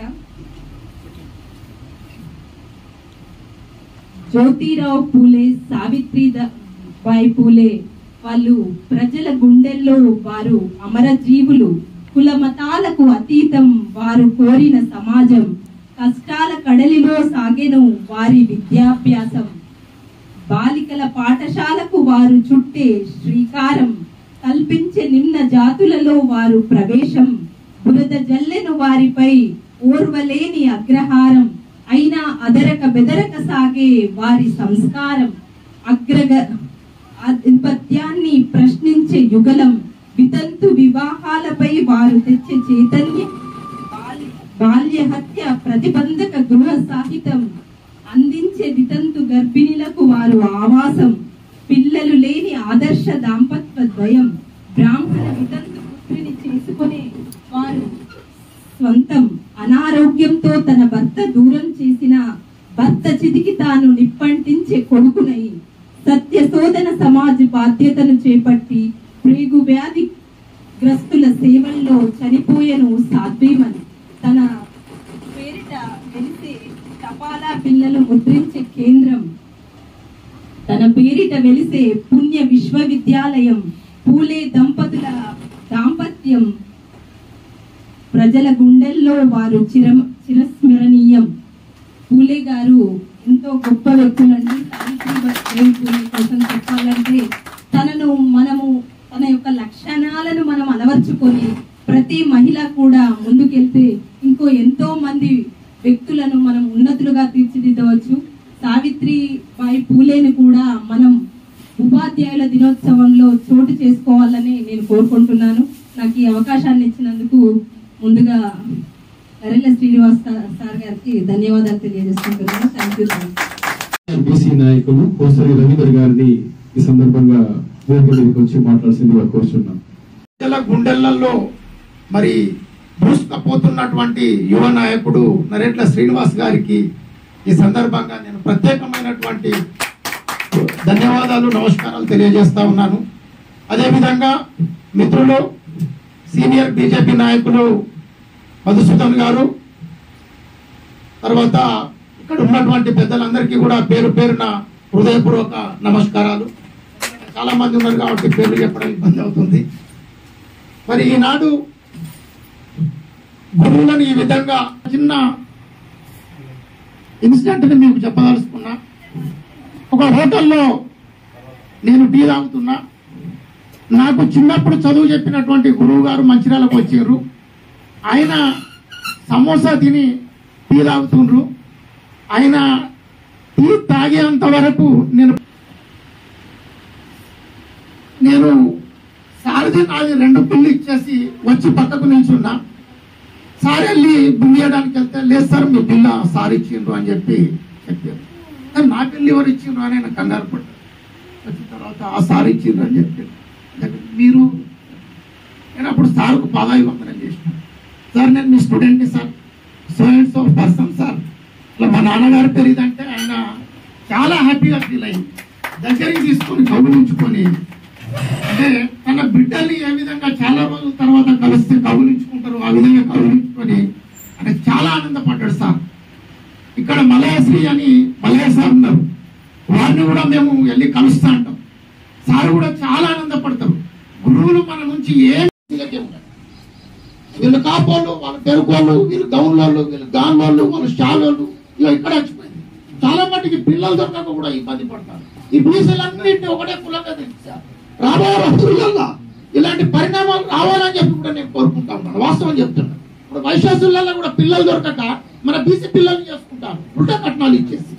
జ్యోతిరావు పూలే సావిత్రి బాయి పూలే వాళ్ళు ప్రజల గుండెల్లో వారు అమర జీవులు కుల మతాలకు అతీతం వారు కోరిన సమాజం కష్టాల కడలిలో సాగెను వారి విద్యాభ్యాసం బాలికల పాఠశాలకు వారు చుట్టే శ్రీకారం కల్పించే నిమ్న జాతులలో వారు ప్రవేశం బురద జల్లెను వారిపై ఓర్వలేని అగ్రహారం అయినా అదరక బెదరక సాగే వారి సంస్కారం అగ్రగ ఆధిపత్యాన్ని ప్రశ్నించే యుగలం వితంతు వివాహాలపై వారు తెచ్చే చైతన్యం బాల్య- బాల్య హత్య ప్రతిబంధక గృహ సాహితం అందించే వితంతు గర్భిణులకు వారు ఆవాసం పిల్లలు లేని ఆదర్శ దాంపత్య ద్వయం బ్రాహ్మణ వితంతు పుత్రిని చేసుకునే వారు స్వంతం అనారోగ్యంతో తన భర్త దూరం చేసిన భర్త చితికి తాను నిప్పంటించే కొడుకునై సత్య శోధన సమాజ బాధ్యతను చేపట్టి ప్రేగు వ్యాధి గ్రస్తుల సేవల్లో చనిపోయెను సాధ్వీమని తన పేరిట వెలిసే తపాలా పిల్లలు ముద్రించే కేంద్రం తన పేరిట వెలిసే పుణ్య విశ్వవిద్యాలయం పూలే దంపతుల దాంపత్యం ప్రజల గుండెల్లో వారు చిర చిరస్మరణీయం పూలే గారు ఎంతో గొప్ప వ్యక్తులండి సావిత్రిబాయి పూలే కోసం చెప్పాలంటే తనను మనము తన యొక్క లక్షణాలను మనం అలవర్చుకొని ప్రతి మహిళ కూడా ముందుకెళ్తే ఇంకో ఎంతో మంది వ్యక్తులను మనం ఉన్నతులుగా తీర్చిదిద్దవచ్చు సావిత్రి బాయి పూలేని కూడా మనం ఉపాధ్యాయుల దినోత్సవంలో చోటు చేసుకోవాలని నేను కోరుకుంటున్నాను నాకు ఈ అవకాశాన్ని ఇచ్చినందుకు ముందుగా నరేంద్ర శ్రీనివాస్ సార్ సార్ గారికి ధన్యవాదాలు తెలియజేసుకుంటున్నాను థ్యాంక్ యూ బీసీ నాయకులు కోసరి రవీంద్ర గారిని ఈ సందర్భంగా వేదిక మీదకి వచ్చి మాట్లాడాల్సిందిగా కోరుచున్నాం ప్రజల గుండెలలో మరి దూసుకపోతున్నటువంటి యువ నాయకుడు నరేట్ల శ్రీనివాస్ గారికి ఈ సందర్భంగా నేను ప్రత్యేకమైనటువంటి ధన్యవాదాలు నమస్కారాలు తెలియజేస్తా ఉన్నాను అదేవిధంగా మిత్రులు సీనియర్ బీజేపీ నాయకులు మధుసూదన్ గారు తర్వాత ఇక్కడ ఉన్నటువంటి పెద్దలందరికీ కూడా పేరు పేరున హృదయపూర్వక నమస్కారాలు చాలా మంది ఉన్నారు కాబట్టి పేర్లు చెప్పడం ఇబ్బంది అవుతుంది మరి ఈనాడు గురువులను ఈ విధంగా చిన్న ఇన్సిడెంట్ మీకు చెప్పదలుచుకున్నా ఒక హోటల్లో నేను టీ తాగుతున్నా నాకు చిన్నప్పుడు చదువు చెప్పినటువంటి గురువు గారు మంచిర్యాలకు వచ్చారు ఆయన సమోసా తిని టీ తాగుతుండ్రు ఆయన టీ తాగేంత వరకు నేను నేను సారథి నాది రెండు పిల్లు ఇచ్చేసి వచ్చి పక్కకు నిల్చున్నా సార్ వెళ్ళి బిల్లియడానికి వెళ్తే లేదు సార్ మీ బిల్ల సార్ ఇచ్చిండ్రు అని చెప్పి చెప్పారు కానీ నా బిల్లు ఎవరు ఇచ్చిండ్రు అని ఆయన కంగారు పడ్డారు వచ్చిన తర్వాత ఆ సార్ ఇచ్చిండ్రు అని చెప్పారు అంటే మీరు నేను అప్పుడు సార్కు పాదాభివందనం చేసిన సార్ నేను మీ స్టూడెంట్ని sir so and so person sir ఇట్లా మా నాన్నగారు తెలియదంటే ఆయన చాలా హ్యాపీగా ఫీల్ అయింది దగ్గరికి తీసుకొని కౌగులించుకొని అంటే తన బిడ్డల్ని ఏ విధంగా చాలా రోజుల తర్వాత కలిస్తే కౌగులించుకుంటారు ఆ విధంగా కౌగులించుకొని అంటే చాలా ఆనందపడ్డాడు సార్ ఇక్కడ మలయశ్రీ అని మలయ సార్ ఉన్నారు వారిని కూడా మేము వెళ్ళి కలుస్తా అంటాం సార్ కూడా చాలా ఆనందపడతారు గురువులు మన నుంచి ఏం వీళ్ళు కాపోళ్ళు వాళ్ళ పెరుకోళ్ళు వీళ్ళు గౌన్లోళ్ళు వీళ్ళు గాన్లోళ్ళు వాళ్ళు షాలోళ్ళు ఇక ఇక్కడ వచ్చిపోయింది చాలా మటుకి పిల్లలు దొరకక కూడా ఇబ్బంది పడతారు ఈ బీసీలన్నింటినీ ఒకటే కులంగా తెలుసా రాబోయే రోజులలో ఇలాంటి పరిణామాలు రావాలని చెప్పి కూడా నేను కోరుకుంటా ఉన్నాను వాస్తవం చెప్తున్నాను ఇప్పుడు వైశాసులలో కూడా పిల్లలు దొరకక మన బీసీ పిల్లల్ని చేసుకుంటారు ఉల్టా కట్నాలు ఇచ్చేసి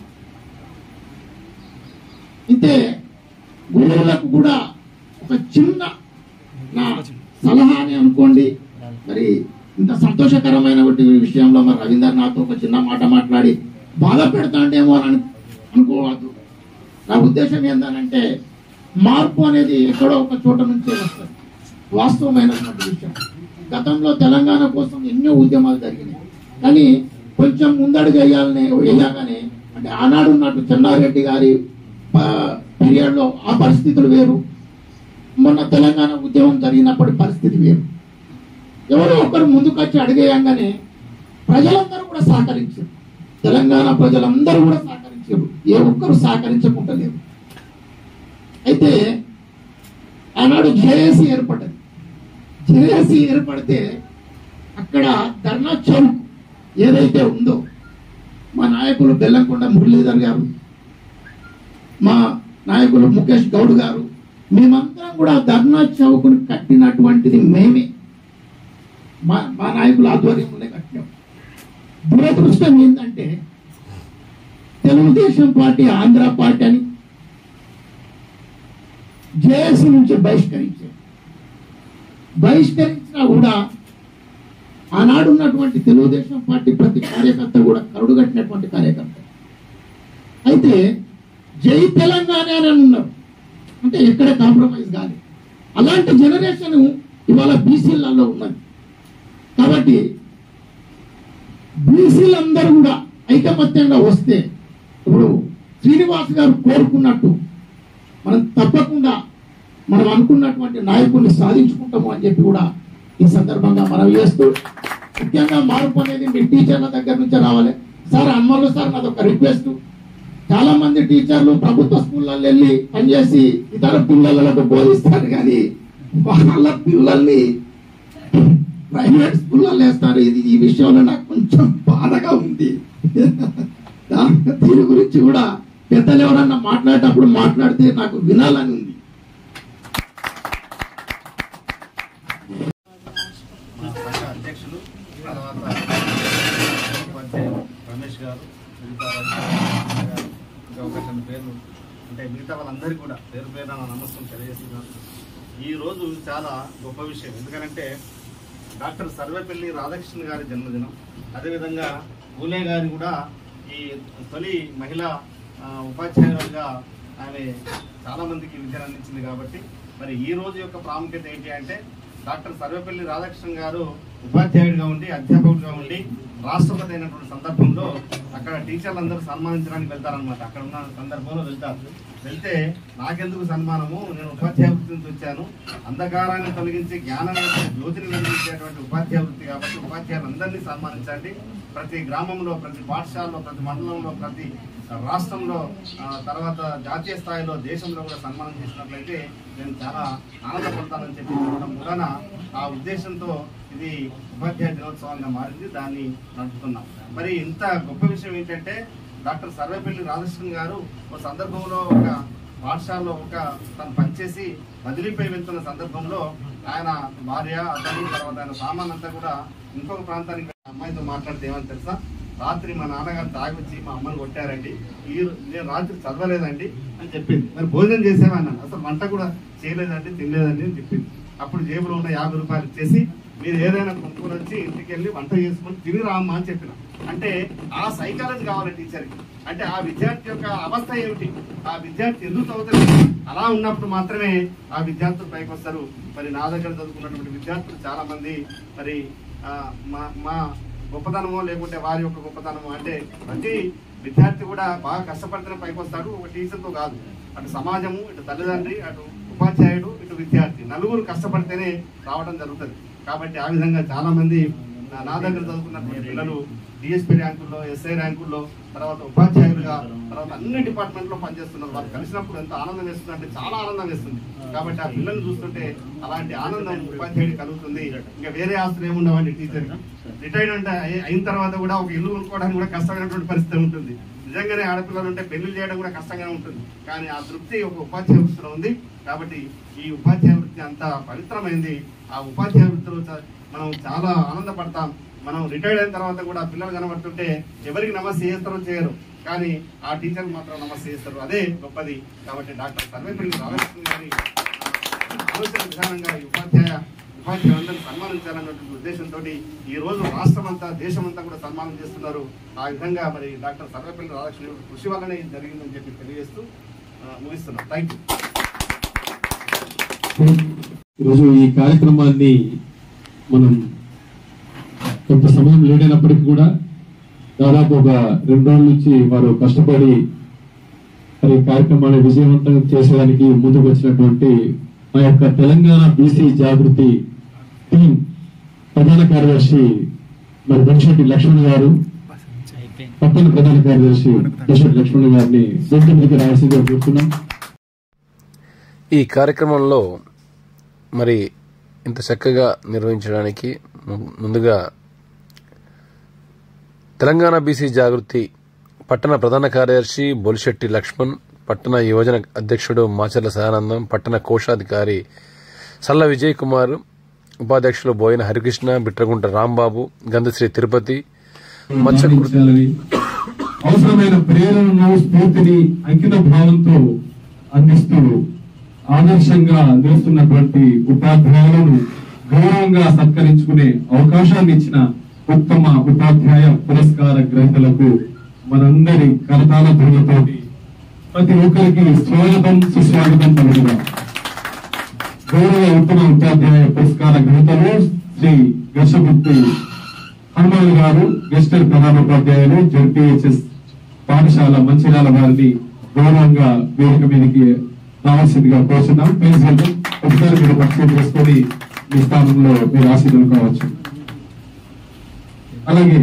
ఇంతే గురువులకు కూడా ఒక చిన్న నా సలహా అని అనుకోండి మరి ఇంత సంతోషకరమైన విషయంలో మరి రవీందర్ నాతో ఒక చిన్న మాట మాట్లాడి బాధ పెడతాండేమో అని అనుకోవద్దు నా ఉద్దేశం ఏంటంటే మార్పు అనేది ఎక్కడో ఒక చోట నుంచే వస్తుంది వాస్తవమైనటువంటి విషయం గతంలో తెలంగాణ కోసం ఎన్నో ఉద్యమాలు జరిగినాయి కానీ కొంచెం ముందడుగు వేయాలని వేయగానే అంటే ఆనాడు ఉన్నట్టు చెన్నారెడ్డి గారి పీరియడ్ లో ఆ పరిస్థితులు వేరు మొన్న తెలంగాణ ఉద్యమం జరిగినప్పటి పరిస్థితి వేరు ఎవరో ఒకరు ముందుకు వచ్చి అడిగేయంగానే ప్రజలందరూ కూడా సహకరించారు తెలంగాణ ప్రజలందరూ కూడా సహకరించారు ఏ ఒక్కరు సహకరించకుండా లేరు అయితే ఆనాడు జేఏసీ ఏర్పడ్డది జేఏసీ ఏర్పడితే అక్కడ ధర్నా చౌక్ ఏదైతే ఉందో మా నాయకులు బెల్లంకొండ మురళీధర్ గారు మా నాయకులు ముఖేష్ గౌడ్ గారు మేమందరం కూడా ధర్నా చౌక్ను కట్టినటువంటిది మేమే మా మా నాయకుల ఆధ్వర్యంలోనే కట్టాం దురదృష్టం ఏంటంటే తెలుగుదేశం పార్టీ ఆంధ్ర పార్టీ అని జేఏసీ నుంచి బహిష్కరించారు బహిష్కరించినా కూడా ఆనాడు ఉన్నటువంటి తెలుగుదేశం పార్టీ ప్రతి కార్యకర్త కూడా కరుడుగట్టినటువంటి కార్యకర్త అయితే జై తెలంగాణ అని ఉన్నారు అంటే ఎక్కడ కాంప్రమైజ్ కాదు అలాంటి జనరేషన్ ఇవాళ బీసీలలో ఉన్నది కాబట్టి బీసీలందరూ కూడా ఐకమత్యంగా వస్తే ఇప్పుడు శ్రీనివాస్ గారు కోరుకున్నట్టు మనం తప్పకుండా మనం అనుకున్నటువంటి నాయకుడిని సాధించుకుంటాము అని చెప్పి కూడా ఈ సందర్భంగా మనం చేస్తూ ముఖ్యంగా మార్పు అనేది మీ టీచర్ల దగ్గర నుంచే రావాలి సార్ అమ్మలు సార్ నాది ఒక రిక్వెస్ట్ చాలా మంది టీచర్లు ప్రభుత్వ స్కూళ్ళల్లో వెళ్ళి పనిచేసి ఇతర పిల్లలకు బోధిస్తారు కానీ వాళ్ళ పిల్లల్ని ప్రైవేట్ స్కూల్లో వేస్తారు ఇది ఈ విషయంలో నాకు కొంచెం బాధగా ఉంది దా- దీని గురించి కూడా పెద్దలు ఎవరన్నా మాట్లాడేటప్పుడు మాట్లాడితే నాకు వినాలని ఉంది మా సంఘ అధ్యక్షులు తర్వాత ఉపాధ్యాయులు రమేష్ గారు మిగతా వైద్యులు గారు, ఇంకా ఒక చిన్న పేర్లు అంటే మిగతా వాళ్ళందరికీ కూడా పేరు పేరు నా నమస్కారం తెలియజేస్తున్నాను ఈ రోజు చాలా గొప్ప విషయం ఎందుకంటే డాక్టర్ సర్వేపల్లి రాధాకృష్ణ గారి జన్మదినం అదేవిధంగా పూలే గారి కూడా ఈ తొలి మహిళా ఆ, ఉపాధ్యాయులుగా ఆమె చాలా మందికి విద్యను అందించింది కాబట్టి మరి ఈ రోజు యొక్క ప్రాముఖ్యత ఏంటి అంటే డాక్టర్ సర్వేపల్లి రాధాకృష్ణ గారు ఉపాధ్యాయుడిగా ఉండి అధ్యాపకుడిగా ఉండి రాష్ట్రపతి అయినటువంటి సందర్భంలో అక్కడ టీచర్లు అందరూ సన్మానించడానికి వెళ్తారనమాట అక్కడ ఉన్న సందర్భంలో వెళ్తారు వెళ్తే నాకెందుకు సన్మానము నేను ఉపాధ్యాయ వృత్తి నుంచి వచ్చాను అంధకారాన్ని తొలగించి జ్ఞానం జ్యోతిని వెలిగించేటువంటి ఉపాధ్యాయ వృత్తి కాబట్టి ఉపాధ్యాయులందరినీ సన్మానించండి ప్రతి గ్రామంలో ప్రతి పాఠశాలలో ప్రతి మండలంలో ప్రతి రాష్ట్రంలో ఆ, తర్వాత జాతీయ స్థాయిలో దేశంలో కూడా సన్మానం చేసినట్లయితే నేను చాలా ఆనందపడతానని చెప్పి చెప్పడం కూడా ఆ ఉద్దేశంతో ఇది ఉపాధ్యాయ దినోత్సవంగా మారింది దాన్ని నడుపుతున్నాం మరి ఇంత గొప్ప విషయం ఏంటంటే డాక్టర్ సర్వేపల్లి రాధాకృష్ణన్ గారు ఒక సందర్భంలో ఒక పాఠశాలలో ఒక తను పనిచేసి వదిలిపోయి వెళ్తున్న సందర్భంలో ఆయన భార్య అతని తర్వాత ఆయన సామాన్ అంతా కూడా ఇంకొక ప్రాంతానికి వెళ్ళి అమ్మాయితో మాట్లాడితే ఏమని తెలుసా రాత్రి మా నాన్నగారు తాగి వచ్చి మా అమ్మని కొట్టారండి ఈ రో- నేను రాత్రి చదవలేదండి అని చెప్పింది మరి భోజనం చేసేవన్నాను అసలు వంట కూడా చేయలేదండి తినలేదండి అని చెప్పింది అప్పుడు జేబులో ఉన్న యాభై రూపాయలు ఇచ్చేసి మీరు ఏదైనా కొనుక్కొని వచ్చి ఇంటికి వెళ్ళి వంట చేసుకొని తిని రామ్మా అని చెప్పిన అంటే ఆ సైకాలజీ కావాలి టీచర్కి అంటే ఆ విద్యార్థి యొక్క అవస్థ ఏమిటి ఆ విద్యార్థి ఎందుకు చదువుతారు అలా ఉన్నప్పుడు మాత్రమే ఆ విద్యార్థులు పైకి వస్తారు మరి నా దగ్గర చదువుకున్నటువంటి విద్యార్థులు చాలా మంది మరి ఆ, మా మా గొప్పతనమో లేకుంటే వారి యొక్క గొప్పతనమో అంటే ప్రతి విద్యార్థి కూడా బాగా కష్టపడితేనే పైకి వస్తాడు ఒక టీచర్తో కాదు అటు సమాజము ఇటు తల్లిదండ్రి అటు ఉపాధ్యాయుడు ఇటు విద్యార్థి నలుగురు కష్టపడితేనే రావడం జరుగుతుంది కాబట్టి ఆ విధంగా చాలా మంది నా నా దగ్గర చదువుకున్నటువంటి పిల్లలు డిఎస్పీ ర్యాంకుల్లో ఎస్ఐ ర్యాంకుల్లో తర్వాత ఉపాధ్యాయులుగా తర్వాత అన్ని డిపార్ట్మెంట్లో పనిచేస్తున్నారు వాళ్ళు కలిసినప్పుడు ఎంత ఆనందం వేస్తుంది అంటే చాలా ఆనందం వేస్తుంది కాబట్టి ఆ పిల్లల్ని చూస్తుంటే అలాంటి ఆనందం ఉపాధ్యాయుడికి కలుగుతుంది ఇంకా వేరే ఆస్తులు ఏముండవండి టీచర్ రిటైర్డ్ అంటే అయి- అయిన తర్వాత కూడా ఒక ఇల్లు కొనుక్కోవడానికి కూడా కష్టమైనటువంటి పరిస్థితి ఉంటుంది నిజంగానే ఆడపిల్లలు ఉంటే పెళ్లి చేయడం కూడా కష్టంగానే ఉంటుంది కానీ ఆ తృప్తి ఒక ఉపాధ్యాయ వృత్తిలో ఉంది కాబట్టి ఈ ఉపాధ్యాయ వృత్తి అంత పవిత్రమైంది ఆ ఉపాధ్యాయ వృత్తిలో చ- మనం చాలా ఆనందపడతాం మనం రిటైర్డ్ అయిన తర్వాత కూడా పిల్లలు కనబడుతుంటే ఎవరికి నమస్తే చేస్తారో చేయరు కానీ ఆ టీచర్కి మాత్రం నమస్తే చేస్తారు అదే గొప్పది కాబట్టి డాక్టర్ సర్వేపల్లి రామకృష్ణ గారి ఆలోచన విధానంగా ఈ ఉపాధ్యాయ ఉపాధ్యాయులందరినీ సన్మానించాలన్నటువంటి ఉద్దేశంతో ఈ రోజు రాష్ట్రం అంతా దేశం అంతా కూడా సన్మానం చేస్తున్నారు ఆ విధంగా మరి డాక్టర్ సర్వేపల్లి రాధాకృష్ణ గారి కృషి వల్లనే ఇది జరిగిందని చెప్పి తెలియజేస్తూ ఆ, ముగిస్తున్నాం థ్యాంక్ యూ ఈరోజు ఈ కార్యక్రమాన్ని మనం కొంత సమయం లేడైనప్పటికీ కూడా దాదాపు ఒక రెండు రోజుల నుంచి వారు కష్టపడి మరి ఈ కార్యక్రమాన్ని విజయవంతం చేసేదానికి ముందుకు వచ్చినటువంటి మా యొక్క తెలంగాణ బీసీ జాగృతి టీం ప్రధాన కార్యదర్శి మరి బొంశెట్టి లక్ష్మణ్ గారు పట్టణ ప్రధాన కార్యదర్శి బొంశెట్టి లక్ష్మణ్ గారిని వేదిక మీదకి రావాల్సిందిగా కోరుతున్నాం ఈ కార్యక్రమంలో మరి ఇంత చక్కగా నిర్వహించడానికి ము- ముందుగా తెలంగాణ బీసీ జాగృతి పట్టణ ప్రధాన కార్యదర్శి బొలిశెట్టి లక్ష్మణ్ పట్టణ యువజన అధ్యక్షుడు మాచర్ల సదానందం పట్టణ కోశాధికారి సల్ల విజయ్ కుమార్ ఉపాధ్యక్షులు బోయిన హరికృష్ణ బిట్రగుంట రాంబాబు గంధశ్రీ తిరుపతి మత్స్యకృతి పాటించాలని అవసరమైన ప్రేరణను స్ఫూర్తిని అంకిత భావంతో అందిస్తూ ఆదర్శంగా నిలుస్తున్నటువంటి ఉపాధ్యాయులను గౌరవంగా సత్కరించుకునే అవకాశాన్ని ఇచ్చిన ఉత్తమ ఉపాధ్యాయ పురస్కార గ్రహీతలకు మనందరి కరతాల ధ్వనులతోటి ప్రతి ఒక్కరికి స్వాగతం సుస్వాగతం పలుకుదాం గౌరవ ఉత్తమ ఉపాధ్యాయ పురస్కార గ్రహీతలు శ్రీ గర్షగుప్తి హనుమాన్ గారు గెస్టర్ ప్రధాన ఉపాధ్యాయులు జడ్పీహెచ్ఎస్ పాఠశాల మంచిర్యాల వారిని గౌరవంగా వేదిక మీదకి రావాల్సిందిగా కోరుతున్నాం ప్లీజ్ వెల్కమ్ ఒకసారి మీరు పరిచయం చేసుకొని మీ స్థానంలో మీరు ఆశీర్వలు కావచ్చు అలాగే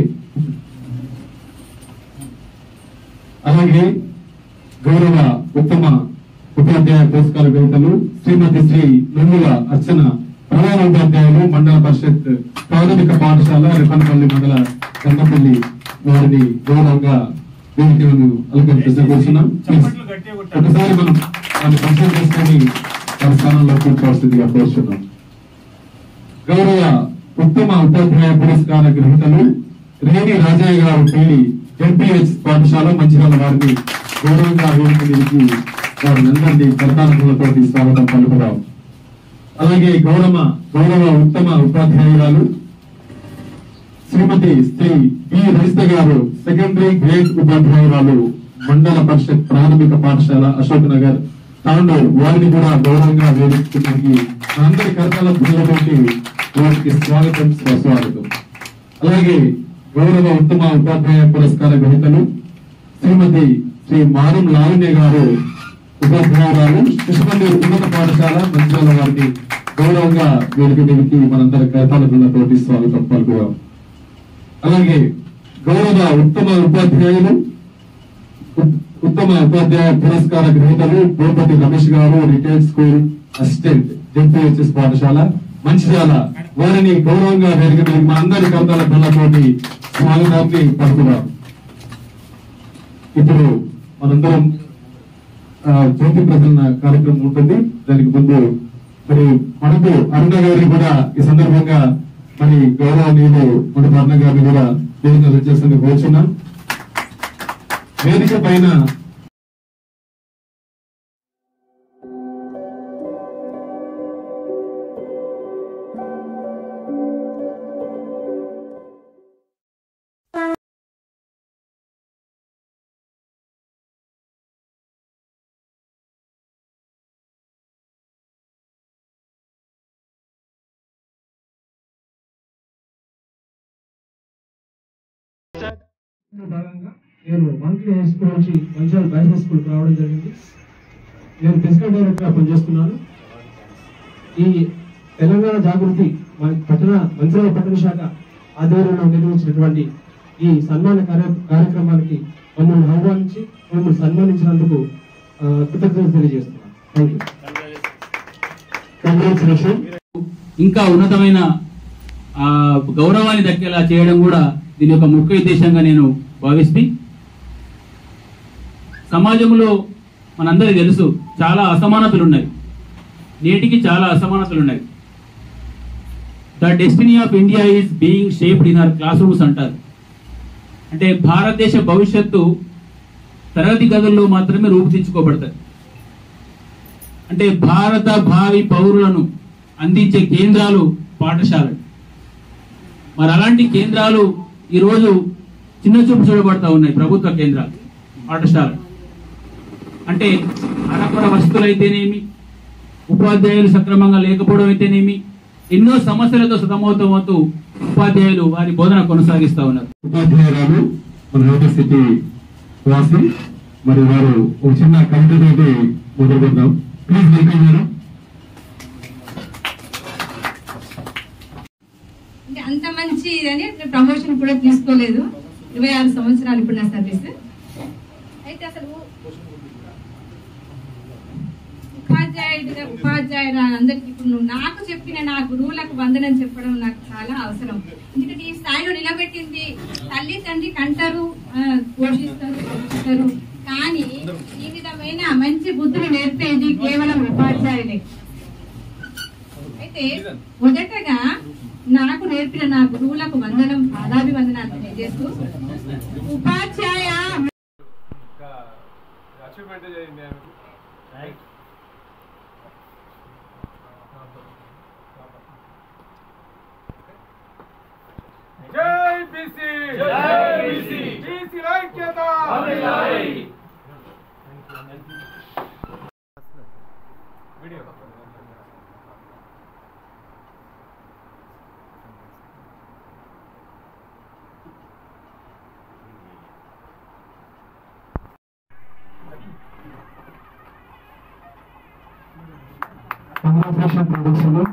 అలాగే గౌరవ ఉత్తమ ఉపాధ్యాయ పురస్కార గ్రహీతలు శ్రీమతి శ్రీ నుంగుల అర్చన ప్రధాన ఉపాధ్యాయులు మండల పరిషత్ ప్రాథమిక పాఠశాల రిపన్పల్లి మండల గంగపల్లి వారిని గౌరవంగా వేదికలను అలంకరించిన కూర్చున్నాం Please, ఒకసారి మనం వారిని పరిచయం చేసుకొని వారి స్థానంలో కూర్చోవలసిందిగా కోరుచున్నాం గౌరవ ఉత్తమ ఉపాధ్యాయ పురస్కార గ్రహీతలు రేణి రాజయ్య గారు పేరి ఎంపీహెచ్ పాఠశాల మంచిర్యాల వారిని గౌరవంగా వేదిక మీదకి వారిని అందరినీ కరతాలతో స్వాగతం పలుకుదాం అలాగే గౌరవ గౌరవ ఉత్తమ ఉపాధ్యాయురాలు శ్రీమతి శ్రీ బి రజిత గారు సెకండరీ గ్రేడ్ ఉపాధ్యాయురాలు మండల పరిషత్ ప్రాథమిక పాఠశాల అశోక్ నగర్ తాను వారిని కూడా గౌరవంగా వేదికకి అందరి కరతాల బుల్లబెట్టి వారికి స్వాగతం స్వాగతం అలాగే గౌరవ ఉత్తమ ఉపాధ్యాయ పురస్కార గ్రహీతలు శ్రీమతి శ్రీ మారం లావణ్య గారు ఉపాధ్యాయురాలు కృష్ణమందిర్ ఉన్నత పాఠశాల మంచిర్యాల వారిని గౌరవంగా వేదిక మీదకి మనందరి కరతాల బృందంతోటి స్వాగతం పలుకుదాం అలాగే గౌరవ ఉత్తమ ఉపాధ్యాయులు ఉ- ఉత్తమ ఉపాధ్యాయ పురస్కార గ్రహీతలు భూపతి రమేష్ గారు రిటైల్ స్కూల్ అసిస్టెంట్ జెడ్పీహెచ్ఎస్ పాఠశాల మంచిర్యాల వారిని గౌరవంగా వేదిక మీదకి మా అందరి కవితల పిల్లతోటి స్వాగతాన్ని పలుకుదాం ఇప్పుడు మనందరం ఆ, జ్యోతి ప్రజల కార్యక్రమం ఉంటుంది దానికి ముందు మరి మనకు అరుణ గారిని కూడా ఈ సందర్భంగా మరి గౌరవనీయులు మన అరుణ గారిని కూడా వేదిక వచ్చేసింది కోరుచున్నాం వేదిక పైన ఇందులో భాగంగా నేను మంత్లీ హై స్కూల్ నుంచి మంచిర్యాల బాయ్స్ హై స్కూల్కి రావడం జరిగింది నేను ఫిజికల్ డైరెక్టర్గా పనిచేస్తున్నాను ఈ తెలంగాణ జాగృతి మన పట్టణ మంచిర్యాల పట్టణ శాఖ ఆధ్వర్యంలో నిర్వహించినటువంటి ఈ సన్మాన కార్య కార్యక్రమానికి మమ్మల్ని ఆహ్వానించి మమ్మల్ని సన్మానించినందుకు ఆ, కృతజ్ఞతలు తెలియజేస్తున్నాను థ్యాంక్ యూ కంగ్రాచులేషన్ ఇంకా ఉన్నతమైన ఆ, గౌరవాన్ని దక్కేలా చేయడం కూడా దీని యొక్క ముఖ్య ఉద్దేశంగా నేను భావిస్తే సమాజంలో మనందరికీ తెలుసు చాలా అసమానతలు ఉన్నాయి నేటికి చాలా అసమానతలు ఉన్నాయి the destiny of India is being shaped in our classrooms అంటారు అంటే భారతదేశ భవిష్యత్తు తరగతి గదుల్లో మాత్రమే రూపుదిద్దుకోబడతాయి అంటే భారత భావి పౌరులను అందించే కేంద్రాలు పాఠశాలలు మరి అలాంటి కేంద్రాలు ఈరోజు చిన్న చూపు చూడబడతా ఉన్నాయి ప్రభుత్వ కేంద్రాలు పాఠశాలలు అంటే అరకొర వసతులు అయితేనేమి ఉపాధ్యాయులు సక్రమంగా లేకపోవడం అయితేనేమి ఎన్నో సమస్యలతో సతమతమవుతూ ఉపాధ్యాయులు వారి బోధన కొనసాగిస్తా ఉన్నారు ఉపాధ్యాయురాలు మన యూనివర్సిటీ వాసి మరి వారు ఒక చిన్న కవితతోటి మొదలు పెడదాం ప్లీజ్ వెల్కమ్ మేడం అంటే అంత మంచి అని ప్రమోషన్ కూడా తీసుకోలేదు ఇరవై ఆరు సంవత్సరాలు ఇప్పుడు నా సర్వీస్ అయితే అసలు ఉపాధ్యాయుడిగా ఉపాధ్యాయుడు అందరికి ఇప్పుడు నువ్వు నాకు చెప్పిన నా గురువులకు వందనం చెప్పడం నాకు చాలా అవసరం ఎందుకంటే ఈ స్థాయిలో నిలబెట్టింది తల్లి తండ్రి కంటారు ఆ, పోషిస్తారు పోషిస్తారు కానీ ఈ విధమైన మంచి బుద్ధులు నేర్పేది కేవలం ఉపాధ్యాయులే అయితే మొదటగా నాకు నేర్పిన నా గురువులకు వందనం పాదాభివందనాలు తెలియజేస్తూ ఉపాధ్యాయ అచీవ్మెంట్ చేయండి ఆమెకు జై బీసీ జై బీసీ బీసీ ఐక్యత వీడియో కంగ్రాచులేషన్ ప్రొడక్షన్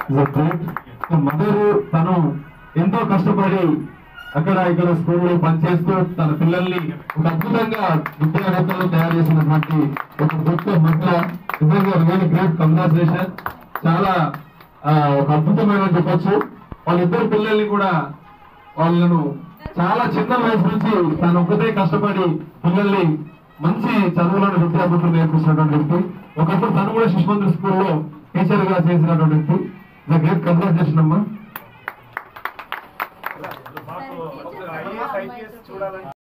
మదర్ తను ఎంతో కష్టపడి అక్కడ ఇక్కడ స్కూల్లో పనిచేస్తూ తన పిల్లల్ని ఒక అద్భుతంగా విద్యావేత్తలు తయారు చేసినటువంటి ఒక గొప్ప మహిళ నిజంగా రియల్ గ్రేట్ కంగ్రాచులేషన్ చాలా ఆ, ఒక అద్భుతమైన చెప్పొచ్చు వాళ్ళిద్దరు పిల్లల్ని కూడా వాళ్ళను చాలా చిన్న వయసు నుంచి తను ఒకటే కష్టపడి పిల్లల్ని మంచి చదువులను విద్యాబుద్ధులు నేర్పిస్తున్నటువంటి వ్యక్తి ఒకప్పుడు తను కూడా శిశుమందిర్ స్కూల్లో టీచర్ గా చేసినటువంటి వ్యక్తి ద గ్రేట్ కంగ్రాచులేషన్ అమ్మా మాకు ఒక ఐఏఎస్ ఐపీఎస్ చూడాలంటే